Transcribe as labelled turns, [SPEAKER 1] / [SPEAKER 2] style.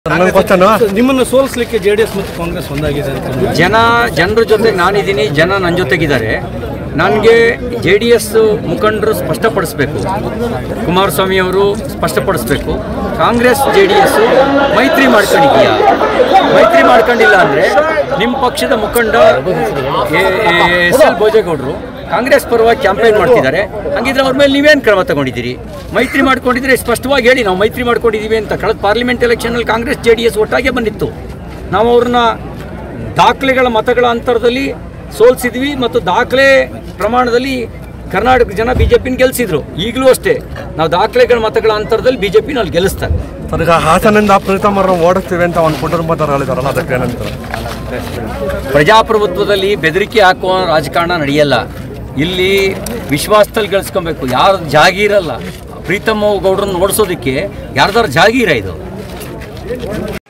[SPEAKER 1] ನನ್ನ ಕ್ವಶನ್
[SPEAKER 2] ನಿಮ್ಮನ್ನು ಸೋಲಿಸಲಿಕ್ಕೆ J D S ಮತ್ತು ಕಾಂಗ್ರೆಸ್ ಒಂದಾಗಿದೆ ಅಂತ
[SPEAKER 3] ಜನ ಜನರ ಜೊತೆಗೆ ನಾನಿದ್ದೀನಿ ಜನ ನನ್ನ ಜೊತೆಗಿದ್ದಾರೆ ನನಗೆ ಜೆ ಡಿ ಎಸ್ ಮುಖಂಡರು ಸ್ಪಷ್ಟಪಡಿಸ್ಬೇಕು ಕುಮಾರಸ್ವಾಮಿ ಅವರು ಸ್ಪಷ್ಟಪಡಿಸ್ಬೇಕು ಕಾಂಗ್ರೆಸ್ ಜೆ ಡಿ ಎಸ್ ಮೈತ್ರಿ ಮಾಡ್ಕೊಂಡಿದೆಯಾ ಮೈತ್ರಿ ಮಾಡ್ಕೊಂಡಿಲ್ಲ ಅಂದರೆ ನಿಮ್ಮ ಪಕ್ಷದ ಮುಖಂಡ ಎಸ್ ಎಲ್ ಭೋಜೇಗೌಡರು ಕಾಂಗ್ರೆಸ್ ಪರವಾಗಿ ಕ್ಯಾಂಪೇನ್ ಮಾಡ್ತಿದ್ದಾರೆ ಹಂಗಿದ್ರೆ ಅವ್ರ ಮೇಲೆ ನೀವೇನು ಕ್ರಮ ತಗೊಂಡಿದ್ದೀರಿ ಮೈತ್ರಿ ಮಾಡ್ಕೊಂಡಿದ್ರೆ ಸ್ಪಷ್ಟವಾಗಿ ಹೇಳಿ ನಾವು ಮೈತ್ರಿ ಮಾಡ್ಕೊಂಡಿದ್ದೀವಿ ಅಂತ ಕಳೆದ ಪಾರ್ಲಿಮೆಂಟ್ ಎಲೆಕ್ಷನಲ್ಲಿ ಕಾಂಗ್ರೆಸ್ ಜೆ ಡಿ ಎಸ್ ಒಟ್ಟಾಗೆ ಬಂದಿತ್ತು ನಾವು ಅವ್ರನ್ನ ದಾಖಲೆಗಳ ಮತಗಳ ಅಂತರದಲ್ಲಿ ಸೋಲ್ಸಿದ್ವಿ ಮತ್ತು ದಾಖಲೆ ಪ್ರಮಾಣದಲ್ಲಿ ಕರ್ನಾಟಕ ಜನ ಬಿಜೆಪಿನ ಗೆಲ್ಸಿದ್ರು ಈಗಲೂ ಅಷ್ಟೇ ನಾವು ದಾಖಲೆಗಳ ಮತಗಳ ಅಂತರದಲ್ಲಿ ಬಿಜೆಪಿನ ಅಲ್ಲಿ ಗೆಲ್ಲಿಸ್ತಾರೆ
[SPEAKER 1] ಸರ್ ಈಗ ಹಾಸನಿಂದ ಪ್ರೀತಮ್ ಅವ್ರನ್ನ ಓಡಿಸ್ತೀವಿ ಅಂತ ಒಂದು ಕುಟುಂಬದವ್ರು ಹೇಳಿದಾರಲ್ಲ ಅದಕ್ಕೆ ಏನಂತಾರೆ
[SPEAKER 3] ಪ್ರಜಾಪ್ರಭುತ್ವದಲ್ಲಿ ಬೆದರಿಕೆ ಹಾಕುವ ರಾಜಕಾರಣ ನಡೆಯಲ್ಲ ಇಲ್ಲಿ ವಿಶ್ವಾಸದಲ್ಲಿ ಗಳಿಸ್ಕೊಬೇಕು ಯಾರು ಜಾಗೀರಲ್ಲ ಪ್ರೀತಮ್ ಗೌಡ್ರನ್ನ ಓಡಿಸೋದಕ್ಕೆ ಯಾರ್ದಾರು ಜಾಗೀರ ಇದು